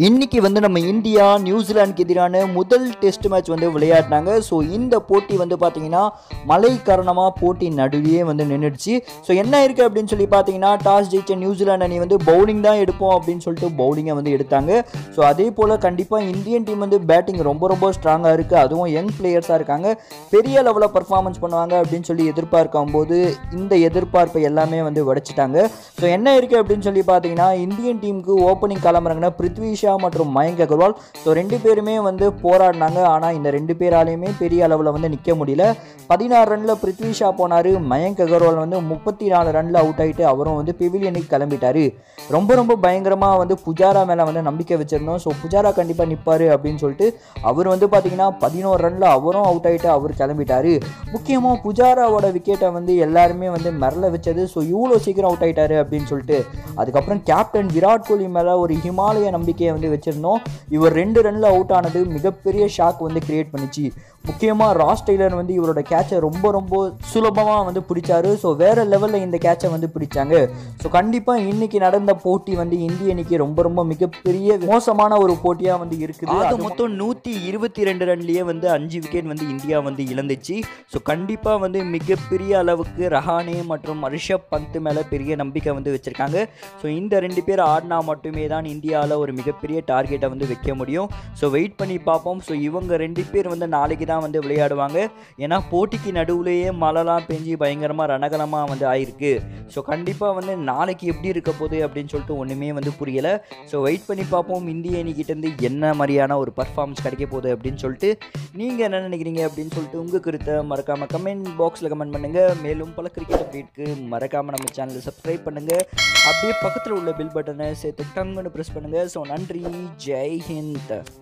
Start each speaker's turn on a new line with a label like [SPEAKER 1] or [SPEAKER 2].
[SPEAKER 1] இன்னைக்கு வந்து நம்ம இந்தியா நியூசிலாந்துக்கு எதிரான முதல் டெஸ்ட் மேட்ச் வந்து விளையாடினாங்க ஸோ இந்த போட்டி வந்து பார்த்தீங்கன்னா மழை காரணமாக போட்டி நடுவே வந்து நின்றுடுச்சு ஸோ என்ன இருக்குது அப்படின்னு சொல்லி பார்த்தீங்கன்னா டாஸ் ஜெயிச்ச நியூசிலாந்து அணி வந்து பவுலிங் தான் எடுப்போம் அப்படின்னு சொல்லிட்டு பவுலிங்கை வந்து எடுத்தாங்க ஸோ அதே போல் கண்டிப்பாக இந்தியன் டீம் வந்து பேட்டிங் ரொம்ப ரொம்ப ஸ்ட்ராங்காக இருக்குது அதுவும் யங் பிளேயர்ஸாக இருக்காங்க பெரிய லெவலில் பர்ஃபார்மன்ஸ் பண்ணுவாங்க அப்படின்னு சொல்லி எதிர்பார்க்கும் போது இந்த எதிர்பார்ப்பை எல்லாமே வந்து உடைச்சிட்டாங்க ஸோ என்ன இருக்குது அப்படின்னு சொல்லி பார்த்தீங்கன்னா இந்தியன் டீமுக்கு ஓப்பனிங் கிளம்புறாங்கன்னா பிருத்வி ஷா மற்றும் மயங்க் அகர்வால் ஸோ ரெண்டு பேருமே வந்து போராடினாங்க ஆனால் இந்த ரெண்டு பேராலையுமே பெரிய அளவில் வந்து நிற்க முடியல பதினாறு ரனில் பிருத்வி ஷா போனார் மயங்க் அகர்வால் வந்து முப்பத்தி நாலு ரனில் அவுட் ஆகிட்டு அவரும் வந்து பிவிலியனுக்கு கிளம்பிட்டாரு ரொம்ப ரொம்ப பயங்கரமாக வந்து புஜாரா மேலே வந்து நம்பிக்கை வச்சுருந்தோம் ஸோ புஜாரா கண்டிப்பாக நிற்பார் அப்படின்னு சொல்லிட்டு அவர் வந்து பார்த்தீங்கன்னா பதினோரு ரனில் அவரும் அவுட் ஆகிட்டு அவர் கிளம்பிட்டாரு முக்கியமாக புஜாராவோட விக்கெட்டை வந்து எல்லாருமே வந்து மிரள வச்சது ஸோ இவ்வளோ சீக்கிரம் அவுட் ஆயிட்டாரு அப்படின்னு சொல்லிட்டு அதுக்கப்புறம் கேப்டன் விராட் கோலி மேலே ஒரு ஹிமாலய நம்பிக்கையை வந்து வச்சுருந்தோம் இவர் ரெண்டு ரனில் அவுட் ஆனது மிகப்பெரிய ஷாக் வந்து கிரியேட் பண்ணிச்சு முக்கியமாக ராஸ் டெய்லர் வந்து இவரோட கேட்சை ரொம்ப ரொம்ப சுலபமாக வந்து பிடிச்சாரு ஸோ வேறு லெவலில் இந்த கேட்சை வந்து பிடிச்சாங்க ஸோ கண்டிப்பாக இன்னைக்கு நடந்த போட்டி வந்து இந்திய அணிக்கு ரொம்ப ரொம்ப மிகப்பெரிய மோசமான ஒரு போட்டியாக வந்து இருக்குது அது மொத்தம் நூற்றி இருபத்தி ரெண்டு ரன்லேயே வந்து அஞ்சு விக்கெட் வந்து இந்தியா வந்து இழந்துச்சு ஸோ கண்டிப்பாக வந்து மிகப்பெரிய அளவுக்கு ரஹானே மற்றும் ரிஷப் பந்த் மேலே பெரிய நம்பிக்கை வந்து வச்சுருக்காங்க ஸோ இந்த ரெண்டு பேர் ஆடினா மட்டுமே தான் இந்தியாவில் ஒரு மிகப்பெரிய டார்கெட்டை வந்து வைக்க முடியும் ஸோ வெயிட் பண்ணி பார்ப்போம் ஸோ இவங்க ரெண்டு பேர் வந்து நாளைக்கு தான் வந்து விளையாடுவாங்க ஏன்னா போட்டிக்கு நடுவுலேயே மழைலாம் பெஞ்சு பயங்கரமாக ரணகலமாக வந்து ஆயிருக்கு ஸோ கண்டிப்பாக வந்து நாளைக்கு எப்படி இருக்க போகுது அப்படின்னு சொல்லிட்டு ஒன்றுமே வந்து புரியலை ஸோ வெயிட் பண்ணி பார்ப்போம் இந்திய அணிக்கிட்டேருந்து என்ன மாதிரியான ஒரு பர்ஃபார்மன்ஸ் கிடைக்க போகுது அப்படின்னு சொல்லிட்டு நீங்கள் என்ன நினைக்கிறீங்க அப்படின்னு சொல்லிட்டு உங்கள் கருத்தை மறக்காமல் கமெண்ட் பாக்ஸில் கமெண்ட் பண்ணுங்கள் மேலும் பல கிரிக்கெட் அப்டேட்க்கு மறக்காமல் நம்ம சேனலை சப்ஸ்கிரைப் பண்ணுங்கள் அப்படியே பக்கத்தில் உள்ள பில் பட்டனை சேர்த்து டங்குன்னு ப்ரெஸ் பண்ணுங்கள் ஸோ நன்றி ஜெய் ஹிந்த்